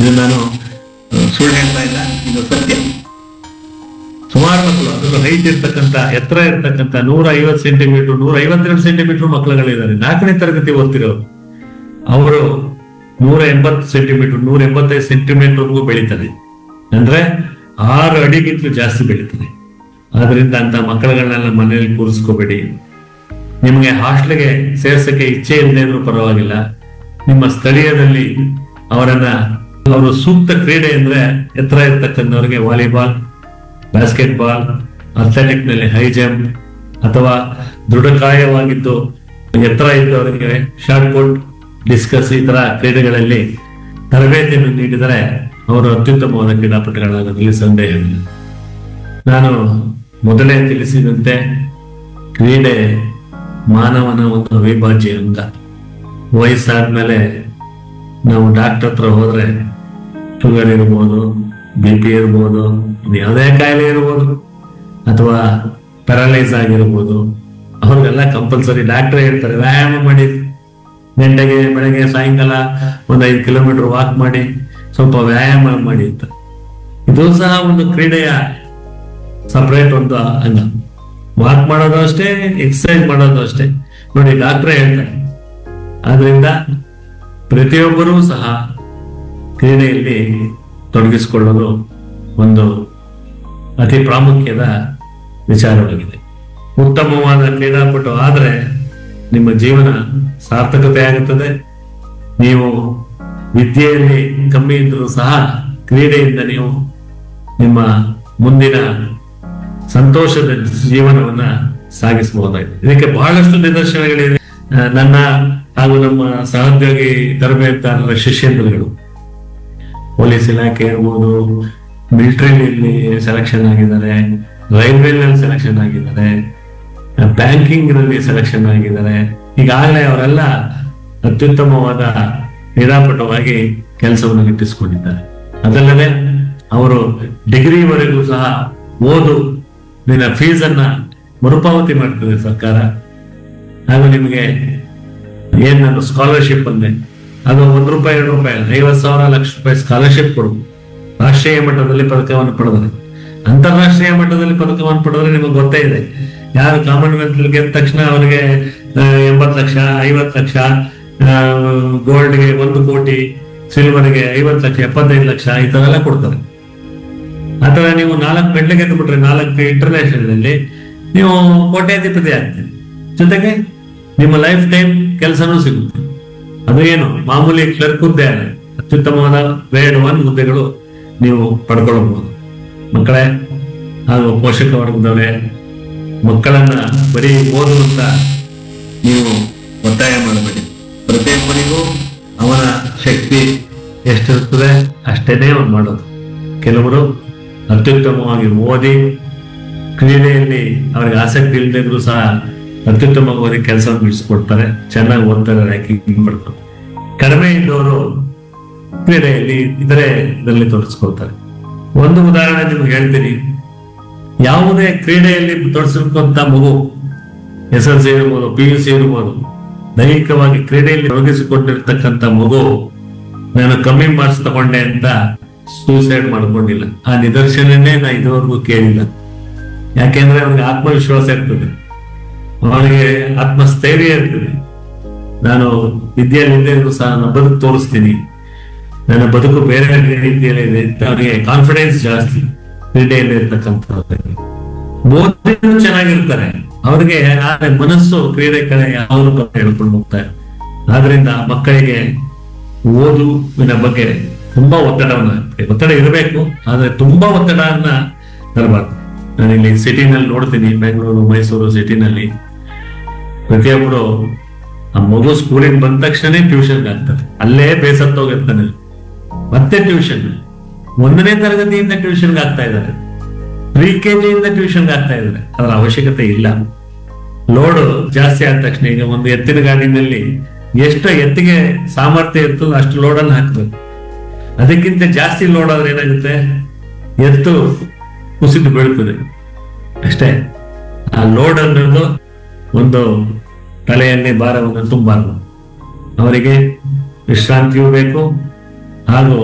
ಇದು ನಾನು ಆ, ಸುಳ್ಳು ಹೇಳ್ತಾ ಇಲ್ಲ ಇದು ಸತ್ಯ ಸುಮಾರು ಮಕ್ಕಳು ಅದರಲ್ಲೂ ಹೈಟ್ ಇರ್ತಕ್ಕಂಥ ಎತ್ತರ ಇರ್ತಕ್ಕಂಥ ನೂರ ಐವತ್ತು ಸೆಂಟಿಮೀಟರ್ ನೂರ ಐವತ್ತೆರಡು ಸೆಂಟಿಮೀಟರ್ ಮಕ್ಕಳುಗಳಿದ್ದಾರೆ ನಾಲ್ಕನೇ ತರಗತಿ ಓದ್ತಿರೋರು ಅವರು ನೂರ ಎಂಬತ್ತು ಸೆಂಟಿಮೀಟರ್ ನೂರ ಎಂಬತ್ತೈದು ಸೆಂಟಿಮೀಟರ್ಗೂ ಬೆಳೀತಾರೆ ಅಂದ್ರೆ ಆರು ಅಡಿಗಿಂತಲೂ ಜಾಸ್ತಿ ಬೆಳೀತಾರೆ ಆದ್ರಿಂದ ಅಂತ ಮಕ್ಕಳುಗಳನ್ನೆಲ್ಲ ಮನೆಯಲ್ಲಿ ಕೂರಿಸ್ಕೋಬೇಡಿ ನಿಮಗೆ ಹಾಸ್ಟೆಲ್ಗೆ ಸೇರ್ಸಕ್ಕೆ ಇಚ್ಛೆ ಇಲ್ಲದೆ ಇದ್ರೂ ಪರವಾಗಿಲ್ಲ ನಿಮ್ಮ ಸ್ಥಳೀಯದಲ್ಲಿ ಅವರನ್ನ ಅವರು ಸೂಕ್ತ ಕ್ರೀಡೆ ಅಂದ್ರೆ ಎತ್ತರ ಇರ್ತಕ್ಕಂಥವ್ರಿಗೆ ವಾಲಿಬಾಲ್ ಬಾಸ್ಕೆಟ್ ಬಾಲ್ ಅಥ್ಲೆಟಿಕ್ ನಲ್ಲಿ ಹೈ ಜಂಪ್ ಅಥವಾ ದೃಢಕಾಯವಾಗಿದ್ದು ಎತ್ತರ ಇದ್ದವರಿಗೆ ಶಾರ್ಟ್ ಪುಟ್ ಡಿಸ್ಕಸ್ ಈ ತರ ಕ್ರೀಡೆಗಳಲ್ಲಿ ತರಬೇತಿಯನ್ನು ನೀಡಿದರೆ ಅವರು ಅತ್ಯುತ್ತಮವಾದ ಕ್ರೀಡಾಪಟುಗಳಾಗೋದ್ರಲ್ಲಿ ಸಂದೇಹವಿಲ್ಲ ನಾನು ಮೊದಲೇ ತಿಳಿಸಿದಂತೆ ಕ್ರೀಡೆ ಮಾನವನ ಒಂದು ಅವಿಭಾಜ್ಯ ಅಂಗ ವಯಸ್ಸಾದ್ಮೇಲೆ ನಾವು ಡಾಕ್ಟರ್ ಹತ್ರ ಹೋದ್ರೆ ಶುಗರ್ ಇರ್ಬೋದು ಬಿ ಪಿ ಇರ್ಬೋದು ಇನ್ನು ಯಾವುದೇ ಕಾಯಿಲೆ ಇರ್ಬೋದು ಅಥವಾ ಪ್ಯಾರಲೈಸ್ ಆಗಿರ್ಬೋದು ಅವ್ರಿಗೆಲ್ಲ ಕಂಪಲ್ಸರಿ ಡಾಕ್ಟರ್ ಹೇಳ್ತಾರೆ ವ್ಯಾಯಾಮ ಮಾಡಿ ಗಂಟೆಗೆ ಬೆಳಗ್ಗೆ ಸಾಯಂಕಾಲ ಒಂದು ಐದು ಕಿಲೋಮೀಟರ್ ವಾಕ್ ಮಾಡಿ ಸ್ವಲ್ಪ ವ್ಯಾಯಾಮ ಮಾಡಿ ಅಂತ ಇದು ಸಹ ಒಂದು ಕ್ರೀಡೆಯ ಸಪರೇಟ್ ಒಂದು ಅಂಗ ವಾಕ್ ಮಾಡೋದು ಅಷ್ಟೇ ಎಕ್ಸರ್ಸೈಸ್ ಮಾಡೋದು ಅಷ್ಟೇ ನೋಡಿ ಡಾಕ್ಟ್ರೇ ಹೇಳ್ತಾರೆ ಆದ್ರಿಂದ ಪ್ರತಿಯೊಬ್ಬರೂ ಸಹ ಕ್ರೀಡೆಯಲ್ಲಿ ತೊಡಗಿಸಿಕೊಳ್ಳೋದು ಒಂದು ಅತಿ ಪ್ರಾಮುಖ್ಯದ ವಿಚಾರವಾಗಿದೆ ಉತ್ತಮವಾದ ಕ್ರೀಡಾಪಟು ಆದ್ರೆ ನಿಮ್ಮ ಜೀವನ ಸಾರ್ಥಕತೆ ಆಗುತ್ತದೆ ನೀವು ವಿದ್ಯೆಯಲ್ಲಿ ಕಮ್ಮಿ ಇದ್ರೂ ಸಹ ಕ್ರೀಡೆಯಿಂದ ನೀವು ನಿಮ್ಮ ಮುಂದಿನ ಸಂತೋಷದ ಜೀವನವನ್ನ ಸಾಗಿಸಬಹುದಾಗಿದೆ ಇದಕ್ಕೆ ಬಹಳಷ್ಟು ನಿದರ್ಶನಗಳಿವೆ ಆ, ನನ್ನ ಹಾಗೂ ನಮ್ಮ ಸಹೋದ್ಯೋಗಿ ತರಬೇತಾರರ ಶಿಷ್ಯಂದ್ರಗಳು ಪೊಲೀಸ್ ಇಲಾಖೆ ಇರ್ಬೋದು ಮಿಲಿಟರಿಲಿ ಸೆಲೆಕ್ಷನ್ ಆಗಿದ್ದಾರೆ ರೈಲ್ವೆನಲ್ಲಿ ಸೆಲೆಕ್ಷನ್ ಆಗಿದ್ದಾರೆ ಬ್ಯಾಂಕಿಂಗ್ ನಲ್ಲಿ ಸೆಲೆಕ್ಷನ್ ಆಗಿದ್ದಾರೆ ಈಗಾಗಲೇ ಅವರೆಲ್ಲ ಅತ್ಯುತ್ತಮವಾದ ಕ್ರೀಡಾಪಟುವಾಗಿ ಕೆಲಸವನ್ನು ಗಿಟ್ಟಿಸಿಕೊಂಡಿದ್ದಾರೆ ಅದಲ್ಲದೆ ಅವರು ಡಿಗ್ರಿವರೆಗೂ ಸಹ ಓದು ನಿನ್ನ ಫೀಸ್ ಅನ್ನ ಮರುಪಾವತಿ ಮಾಡ್ತದೆ ಸರ್ಕಾರ ಹಾಗೂ ನಿಮಗೆ ಏನ್ ನಾನು ಸ್ಕಾಲರ್ಶಿಪ್ ಅಂದೆ ಅದು ಒಂದ್ ರೂಪಾಯಿ ಎರಡು ರೂಪಾಯಿ ಅಲ್ಲ ಐವತ್ತು ಸಾವಿರ ಲಕ್ಷ ರೂಪಾಯಿ ಸ್ಕಾಲರ್ಶಿಪ್ ಕೊಡು ರಾಷ್ಟ್ರೀಯ ಮಟ್ಟದಲ್ಲಿ ಪದಕವನ್ನು ಪಡೆದರೆ ಅಂತಾರಾಷ್ಟ್ರೀಯ ಮಟ್ಟದಲ್ಲಿ ಪದಕವನ್ನು ಪಡೆದ್ರೆ ನಿಮಗೆ ಗೊತ್ತೇ ಇದೆ ಯಾರು ಕಾಮನ್ವೆಲ್ತ್ ಗೆದ್ದ ತಕ್ಷಣ ಅವರಿಗೆ ಎಂಬತ್ತು ಲಕ್ಷ ಐವತ್ತು ಲಕ್ಷ ಗೋಲ್ಡ್ಗೆ ಒಂದು ಕೋಟಿ ಸಿಲ್ವರ್ಗೆ ಐವತ್ತು ಲಕ್ಷ ಎಪ್ಪತ್ತೈದು ಲಕ್ಷ ಈ ತರ ಎಲ್ಲ ಕೊಡ್ತಾರೆ ಅಥವಾ ನೀವು ನಾಲ್ಕು ಮೆಡ್ಲ್ ಗೆದ್ದುಬಿಟ್ರೆ ನಾಲ್ಕು ಇಂಟರ್ನ್ಯಾಷನಲ್ ಅಲ್ಲಿ ನೀವು ಕೋಟ್ಯಾಧಿಪತಿ ಆಗ್ತೀರಿ ಜೊತೆಗೆ ನಿಮ್ಮ ಲೈಫ್ ಟೈಮ್ ಕೆಲಸನೂ ಸಿಗುತ್ತೆ ಅದು ಏನು ಮಾಮೂಲಿ ಕ್ಲರ್ಕ್ ಹುದ್ದೆ ಅಲ್ಲ ಅತ್ಯುತ್ತಮವಾದ ಗ್ರೇಡ್ ಒನ್ ಹುದ್ದೆಗಳು ನೀವು ಪಡ್ಕೊಳ್ಳಬಹುದು ಮಕ್ಕಳೇ ಹಾಗೂ ಪೋಷಕ ವರ್ಗದವರೇ ಮಕ್ಕಳನ್ನ ಬರೀ ಓದು ಅಂತ ನೀವು ಒತ್ತಾಯ ಮಾಡಬೇಡಿ ಪ್ರತಿಯೊಬ್ಬರಿಗೂ ಅವನ ಶಕ್ತಿ ಎಷ್ಟಿರ್ತದೆ ಅಷ್ಟೇನೇ ಅವ್ನು ಮಾಡೋದು ಕೆಲವರು ಅತ್ಯುತ್ತಮವಾಗಿ ಓದಿ ಕ್ರೀಡೆಯಲ್ಲಿ ಅವರಿಗೆ ಆಸಕ್ತಿ ಇಲ್ಲದಿದ್ರು ಸಹ ಅತ್ಯುತ್ತಮವಾಗಿ ಕೆಲಸವನ್ನು ಬಿಡಿಸ್ಕೊಡ್ತಾರೆ ಚೆನ್ನಾಗಿ ಓದ್ತಾರೆ ರ್ಯಾಂಕಿಂಗ್ ಪಡ್ತಾರೆ ಕಡಿಮೆ ಇದ್ದವರು ಕ್ರೀಡೆಯಲ್ಲಿ ಇತರೆ ಇದರಲ್ಲಿ ತೊಡಗಿಸ್ಕೊಳ್ತಾರೆ ಒಂದು ಉದಾಹರಣೆ ನಿಮ್ಗೆ ಹೇಳ್ತೀನಿ ಯಾವುದೇ ಕ್ರೀಡೆಯಲ್ಲಿ ತೊಡಗಿಸಿರುವಂತ ಮಗು ಎಸ್ ಎಲ್ ಸಿ ಇರ್ಬೋದು ಪಿ ಯು ಸಿ ಇರ್ಬೋದು ದೈಹಿಕವಾಗಿ ಕ್ರೀಡೆಯಲ್ಲಿ ತೊಡಗಿಸಿಕೊಂಡಿರ್ತಕ್ಕಂಥ ಮಗು ನಾನು ಕಮ್ಮಿ ಮಾರ್ಕ್ಸ್ ತಗೊಂಡೆ ಅಂತ ಸೂಸೈಡ್ ಮಾಡ್ಕೊಂಡಿಲ್ಲ ಆ ನಿದರ್ಶನನೇ ನಾ ಇದುವರೆಗೂ ಕೇಳಿಲ್ಲ ಯಾಕೆಂದ್ರೆ ಅವ್ರಿಗೆ ಆತ್ಮವಿಶ್ವಾಸ ಇರ್ತದೆ ಅವನಿಗೆ ಆತ್ಮಸ್ಥೈರ್ಯ ಇರ್ತದೆ ನಾನು ವಿದ್ಯೆಯಲ್ಲಿದ್ದೇ ಇದ್ರು ಸಹ ನಾನು ಬದುಕು ತೋರಿಸ್ತೀನಿ ನನ್ನ ಬದುಕು ಬೇರೆ ರೀತಿಯಲ್ಲಿ ಇದೆ ಅಂತ ಅವರಿಗೆ ಕಾನ್ಫಿಡೆನ್ಸ್ ಜಾಸ್ತಿ ಕ್ರೀಡೆಯಲ್ಲಿ ಇರ್ತಕ್ಕಂಥವ್ರಿಗೆ ಓದಿನೂ ಚೆನ್ನಾಗಿರ್ತಾರೆ ಅವ್ರಿಗೆ ಆದ್ರೆ ಮನಸ್ಸು ಕ್ರೀಡೆ ಕಡೆ ಯಾವಾಗಲೂ ಕಡೆ ಹೇಳ್ಕೊಂಡು ಹೋಗ್ತಾರೆ ಆದ್ರಿಂದ ಮಕ್ಕಳಿಗೆ ಓದುವಿನ ಬಗ್ಗೆ ತುಂಬಾ ಒತ್ತಡವನ್ನ ಒತ್ತಡ ಇರಬೇಕು ಆದ್ರೆ ತುಂಬಾ ಒತ್ತಡವನ್ನ ತರಬಾರ್ದು ನಾನಿಲ್ಲಿ ಸಿಟಿನಲ್ಲಿ ನೋಡ್ತೀನಿ ಬೆಂಗಳೂರು ಮೈಸೂರು ಸಿಟಿನಲ್ಲಿ ಪ್ರತಿಯೊಬ್ಬರು ಆ ಮಗು ಸ್ಕೂಲಿಗೆ ಬಂದ ತಕ್ಷಣ ಟ್ಯೂಷನ್ಗೆ ಆಗ್ತಾರೆ ಅಲ್ಲೇ ಬೇಸತ್ತೋಗಿರ್ತಾನೆ ಮತ್ತೆ ಟ್ಯೂಷನ್ ಒಂದನೇ ತರಗತಿಯಿಂದ ಟ್ಯೂಷನ್ಗೆ ಆಗ್ತಾ ಇದ್ದಾರೆ ಪ್ರಿ ಕೆ ಜಿಯಿಂದ ಟ್ಯೂಷನ್ಗೆ ಆಗ್ತಾ ಇದ್ದಾರೆ ಅದರ ಅವಶ್ಯಕತೆ ಇಲ್ಲ ಲೋಡ್ ಜಾಸ್ತಿ ಆದ ತಕ್ಷಣ ಈಗ ಒಂದು ಎತ್ತಿನ ಗಾಡಿನಲ್ಲಿ ಎಷ್ಟು ಎತ್ತಿಗೆ ಸಾಮರ್ಥ್ಯ ಇರ್ತದೋ ಅಷ್ಟು ಲೋಡನ್ನು ಹಾಕ್ಬೇಕು ಅದಕ್ಕಿಂತ ಜಾಸ್ತಿ ಲೋಡ್ ಆದ್ರೆ ಏನಾಗುತ್ತೆ ಎತ್ತು ಕುಸಿದು ಬೀಳ್ತದೆ ಅಷ್ಟೇ ಆ ಲೋಡ್ ಅನ್ನೋದು ಒಂದು ತಲೆಯಲ್ಲಿ ಭಾರವನ್ನು ತುಂಬಾರ್ದು ಅವರಿಗೆ ವಿಶ್ರಾಂತಿಯೂ ಬೇಕು ಹಾಗೂ